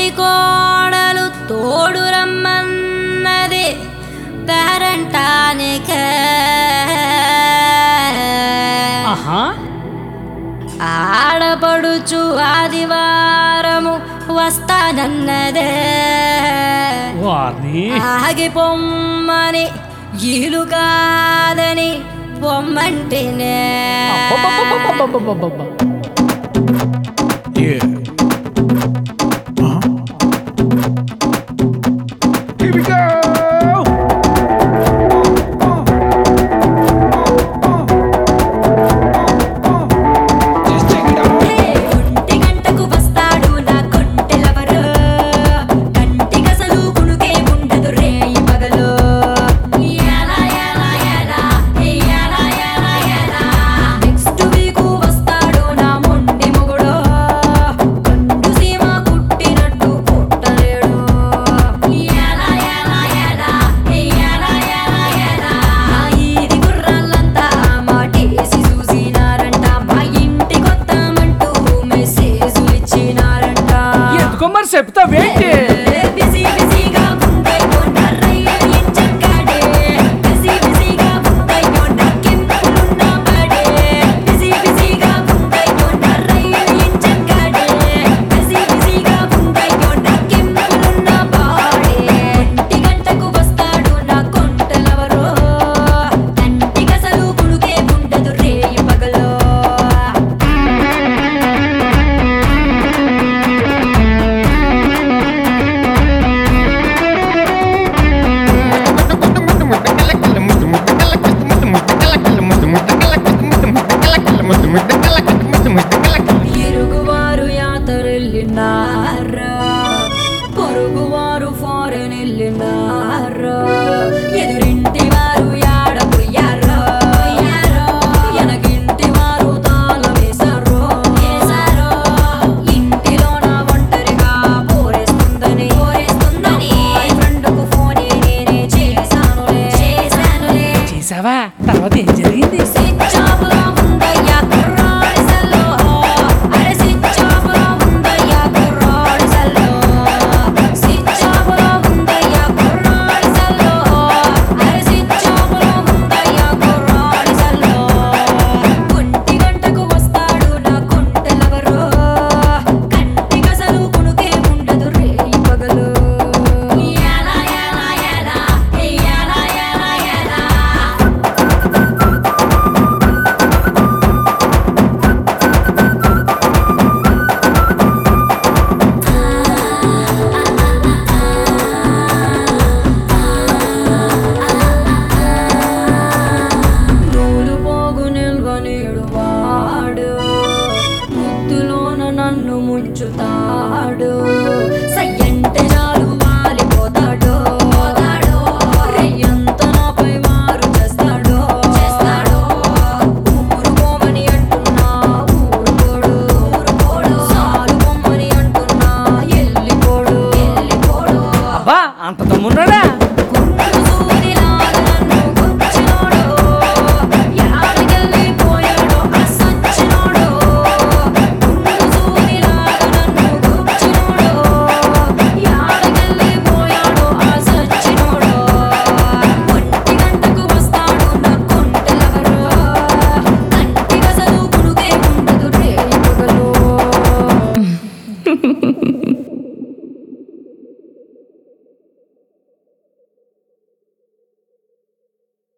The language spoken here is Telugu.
కోడలు తోడు రమ్మన్నది పేరంటానికే ఆహా ఆడపడుచు ఆదివారము వస్తానన్నదే వారిని ఆగి పొమ్మని ఇలు కాదని పొమ్మంటేనే అబ్బబ్బబ్బబ్బబ్బబ్బబ్బబ్బ. Yeah. Huh? Here we go. Just check it out. ఒంటి గంటకు వస్తాడు నా కొంటెలవరు కంటి గసలు కునుకే ఉండదు రేయి పగలు ఎలా ఎలా ఎలా ఎలా ఎలా ఎలా నెక్స్ట్ వీక్ వస్తాడు నా మొండి మొగుడు కండు సీమ కుట్టినట్టు కుట్టలేడు ఎలా ఎలా ఎలా ఎలా ఎలా ఎలా నా ఈది గుర్రాలంతా మాటేసి చూసినారంట మా ఇంటి కొత్తమంటూ మెసేజ్లు ఇచ్చినారంట ఎందుకో మరి చెప్తావేంటి బిజీ బిజీగా ఉందయ్యో నా రైలు ఇంజక్కాడే బిజీ బిజీగా ఉందయ్యో నా కెంపులున్న బడే బిజీ బిజీగా ఉందయ్యో నా రైలు ఇంజక్కాడే బిజీ బిజీగా ఉందయ్యో నా కెంపులున్న బాడే ఒంటి గంటకు వస్తాడు నా కొంటలవరో కంటి గసలు కుడుకే ఉండదు రేయి పగలో ఇరుగువారు యాతరెళ్ళినారా పొరుగువారు ఫారెన్ వెళ్ళినారా ఎదురింటి వారు యాడపోయారో ఎనగింటి వారు తాళం వేశారో ఇంటిలోన ఒంటరిగా పోరేస్తుందని పోరేస్తుందని ఫ్రెండ్కు ఫోన్ నేనే చేశానులే చేశానులే చేసావా తర్వాత ఏం జరిగింది సిచ్చాపులో ఉందయ్యా కుర్రాడి సల్లో అరే సిచ్చాపులో ఉందయ్యా కుర్రాడి సల్లో సిచ్చాపులో ఉందయ్యా కుర్రాడి సల్లో అరే సిచ్చాపులో ఉందయ్యా కుర్రాడి సల్లో ఒంటి గంటకు వస్తాడు నా కొంటెలవరో కంటి గసలు కునుకే ఉండదు రేయి పగలు ఎలా ఎలా ఎలా ఎలా ఎలా ఎలా నూలు పోగు నిల్వ నీడు వాడు ముద్దులోన నన్ను ముంచుతాడు సయ్యంటే చాలు వాలిపోతాడు రెయ్యంత నాపై మారు చేస్తాడు చేస్తాడు ఊరు పోమని అంటున్నా ఊరుకోడు ఊరుకోడు సాలు పొమ్మని అంటున్నా ఎల్లిపోడు ఎల్లిపోడు అబ్బా అంత తమ్మున్నాడా గుండు సూదిలాగా నన్ను గుచ్చినోడు యాడికెళ్ళిపోయాడో ఆ సచ్చినోడు గుండు సూదిలాగా నన్ను గుచ్చినోడు యాడికెళ్ళిపోయాడో ఆ సచ్చినోడు ఒంటి గంటకు వస్తాడు నా కొంటెలవరో కంటి గసలు కునుకే ఉండదు రేయి పగలు